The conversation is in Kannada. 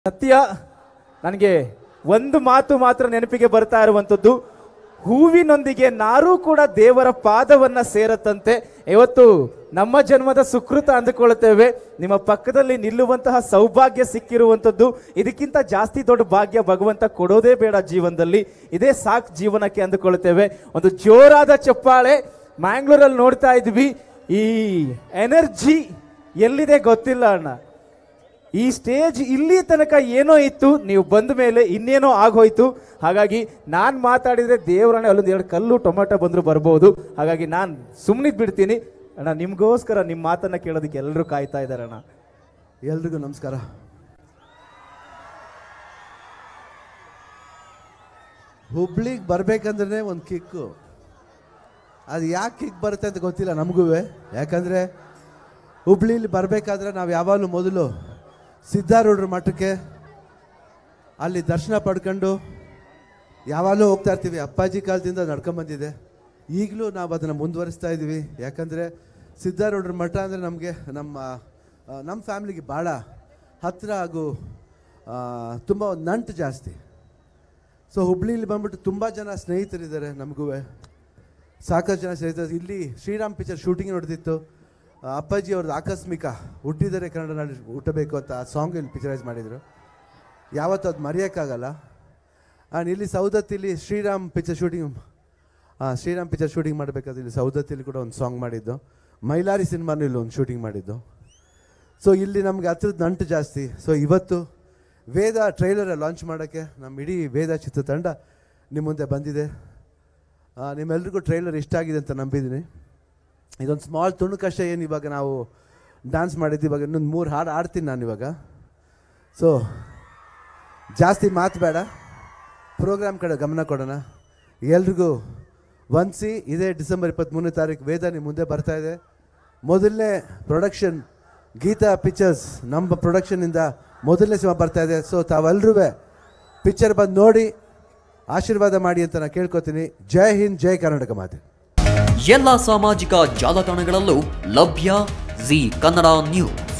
ಸತ್ಯ ನನಗೆ ಒಂದು ಮಾತು ಮಾತ್ರ ನೆನಪಿಗೆ ಬರ್ತಾ ಇರುವಂಥದ್ದು ಹೂವಿನೊಂದಿಗೆ ನಾರೂ ಕೂಡ ದೇವರ ಪಾದವನ್ನ ಸೇರತ್ತಂತೆ ಇವತ್ತು ನಮ್ಮ ಜನ್ಮದ ಸುಕೃತ ಅಂದುಕೊಳ್ಳುತ್ತೇವೆ ನಿಮ್ಮ ಪಕ್ಕದಲ್ಲಿ ನಿಲ್ಲುವಂತಹ ಸೌಭಾಗ್ಯ ಸಿಕ್ಕಿರುವಂಥದ್ದು ಇದಕ್ಕಿಂತ ಜಾಸ್ತಿ ದೊಡ್ಡ ಭಾಗ್ಯ ಭಗವಂತ ಕೊಡೋದೇ ಬೇಡ ಜೀವನದಲ್ಲಿ ಇದೇ ಸಾಕು ಜೀವನಕ್ಕೆ ಅಂದುಕೊಳ್ಳುತ್ತೇವೆ ಒಂದು ಜೋರಾದ ಚಪ್ಪಾಳೆ ಮ್ಯಾಂಗ್ಳೂರಲ್ಲಿ ನೋಡ್ತಾ ಇದ್ವಿ ಈ ಎನರ್ಜಿ ಎಲ್ಲಿದೆ ಗೊತ್ತಿಲ್ಲ ಅಣ್ಣ ಈ ಸ್ಟೇಜ್ ಇಲ್ಲಿ ತನಕ ಏನೋ ಇತ್ತು ನೀವು ಬಂದ ಮೇಲೆ ಇನ್ನೇನೋ ಆಗೋಯ್ತು ಹಾಗಾಗಿ ನಾನು ಮಾತಾಡಿದ್ರೆ ದೇವರನ್ನೇ ಅಲ್ಲೊಂದು ಎರಡು ಕಲ್ಲು ಟೊಮೆಟೊ ಬಂದರೂ ಬರ್ಬೋದು ಹಾಗಾಗಿ ನಾನು ಸುಮ್ಮನಿದ್ ಬಿಡ್ತೀನಿ ಅಣ್ಣ ನಿಮಗೋಸ್ಕರ ನಿಮ್ಮ ಮಾತನ್ನ ಕೇಳೋದಕ್ಕೆ ಎಲ್ಲರೂ ಕಾಯ್ತಾ ಇದ್ದಾರೆ ಅಣ್ಣ ಎಲ್ರಿಗೂ ನಮಸ್ಕಾರ ಹುಬ್ಳಿಗೆ ಬರ್ಬೇಕಂದ್ರೆ ಒಂದು ಕಿಕ್ಕು ಅದು ಯಾಕೆ ಕಿಕ್ ಬರುತ್ತೆ ಅಂತ ಗೊತ್ತಿಲ್ಲ ನಮಗೂ ಯಾಕಂದರೆ ಹುಬ್ಳಿಲಿ ಬರಬೇಕಾದ್ರೆ ನಾವು ಯಾವಾಗಲೂ ಮೊದಲು ಸಿದ್ಧಾರೂಢರ ಮಠಕ್ಕೆ ಅಲ್ಲಿ ದರ್ಶನ ಪಡ್ಕೊಂಡು ಯಾವಾಗಲೂ ಹೋಗ್ತಾ ಇರ್ತೀವಿ ಅಪ್ಪಾಜಿ ಕಾಲದಿಂದ ನಡ್ಕೊಂಬಂದಿದೆ ಈಗಲೂ ನಾವು ಅದನ್ನು ಮುಂದುವರಿಸ್ತಾ ಇದ್ದೀವಿ ಯಾಕಂದರೆ ಸಿದ್ಧಾರೂಢರ ಮಠ ಅಂದರೆ ನಮಗೆ ನಮ್ಮ ಆ, ನಮ್ಮ ಫ್ಯಾಮ್ಲಿಗೆ ಭಾಳ ಹತ್ತಿರ ಹಾಗೂ ತುಂಬ ಒಂದು ನಂಟು ಜಾಸ್ತಿ ಸೊ ಹುಬ್ಳಿಲಿ ಬಂದ್ಬಿಟ್ಟು ತುಂಬ ಜನ ಸ್ನೇಹಿತರಿದ್ದಾರೆ ನಮಗೂ ಸಾಕಷ್ಟು ಜನ ಸ್ನೇಹಿತರು ಇಲ್ಲಿ ಶ್ರೀರಾಮ್ ಪಿಕ್ಚರ್ ಶೂಟಿಂಗ್ ನಡೆದಿತ್ತು ಆ, ಅಪ್ಪಾಜಿ ಅವ್ರದ್ದು ಆಕಸ್ಮಿಕ ಹುಟ್ಟಿದರೆ ಕನ್ನಡ ನಾಡು ಹುಟ್ಟಬೇಕು ಅಂತ ಆ ಸಾಂಗ್ ಇಲ್ಲಿ ಪಿಕ್ಚರೈಸ್ ಮಾಡಿದರು ಯಾವತ್ತೂ ಅದು ಮರೆಯೋಕ್ಕಾಗಲ್ಲ ಆ್ಯಂಡ್ ಇಲ್ಲಿ ಸೌದತ್ತಿಲಿ ಶ್ರೀರಾಮ್ ಪಿಕ್ಚರ್ ಶೂಟಿಂಗ್ ಹಾಂ ಶ್ರೀರಾಮ್ ಪಿಕ್ಚರ್ ಶೂಟಿಂಗ್ ಮಾಡಬೇಕಾದ್ರೆ ಇಲ್ಲಿ ಸೌದತ್ತಿಲಿ ಕೂಡ ಒಂದು ಸಾಂಗ್ ಮಾಡಿದ್ದು ಮೈಲಾರಿ ಸಿನಿಮಾನು ಇಲ್ಲಿ ಒಂದು ಶೂಟಿಂಗ್ ಮಾಡಿದ್ದು ಸೊ ಇಲ್ಲಿ ನಮಗೆ ಹತ್ರದ ನಂಟು ಜಾಸ್ತಿ ಸೊ ಇವತ್ತು ವೇದ ಟ್ರೈಲರ್ ಲಾಂಚ್ ಮಾಡೋಕ್ಕೆ ನಮ್ಮ ಇಡೀ ವೇದ ಚಿತ್ರತಂಡ ನಿಮ್ಮ ಮುಂದೆ ಬಂದಿದೆ ಆ, ನಿಮ್ಮೆಲ್ರಿಗೂ ಟ್ರೈಲರ್ ಇಷ್ಟ ಆಗಿದೆ ಅಂತ ನಂಬಿದ್ದೀನಿ ಇದೊಂದು ಸ್ಮಾಲ್ ತುಣುಕಷ್ಟೇ ಏನು ಇವಾಗ ನಾವು ಡ್ಯಾನ್ಸ್ ಮಾಡಿದ್ದು ಇವಾಗ ಇನ್ನೊಂದು ಮೂರು ಹಾಡು ಆಡ್ತೀನಿ ನಾನು ಇವಾಗ ಸೊ ಜಾಸ್ತಿ ಮಾತು ಬೇಡ ಪ್ರೋಗ್ರಾಮ್ ಕಡೆ ಗಮನ ಕೊಡೋಣ ಎಲ್ರಿಗೂ ವಂದಿಸಿ ಇದೇ ಡಿಸೆಂಬರ್ ಇಪ್ಪತ್ತ್ಮೂರನೇ ತಾರೀಕು ವೇದ ನಿಮ್ಮ ಮುಂದೆ ಬರ್ತಾ ಇದೆ ಮೊದಲನೇ ಪ್ರೊಡಕ್ಷನ್ ಗೀತಾ ಪಿಕ್ಚರ್ಸ್ ನಮ್ಮ ಪ್ರೊಡಕ್ಷನಿಂದ ಮೊದಲನೇ ಸಿನಿಮಾ ಬರ್ತಾ ಇದೆ ಸೊ ತಾವೆಲ್ಲರೂ ಪಿಕ್ಚರ್ ಬಂದು ನೋಡಿ ಆಶೀರ್ವಾದ ಮಾಡಿ ಅಂತ ನಾನು ಕೇಳ್ಕೊತೀನಿ ಜೈ ಹಿಂದ್ ಜೈ ಕರ್ನಾಟಕ ಮಾತೆ ಎಲ್ಲ ಸಾಮಾಜಿಕ ಜಾಲತಾಣಗಳಲ್ಲೂ ಲಭ್ಯ ಜಿ ಕನ್ನಡ ನ್ಯೂಸ್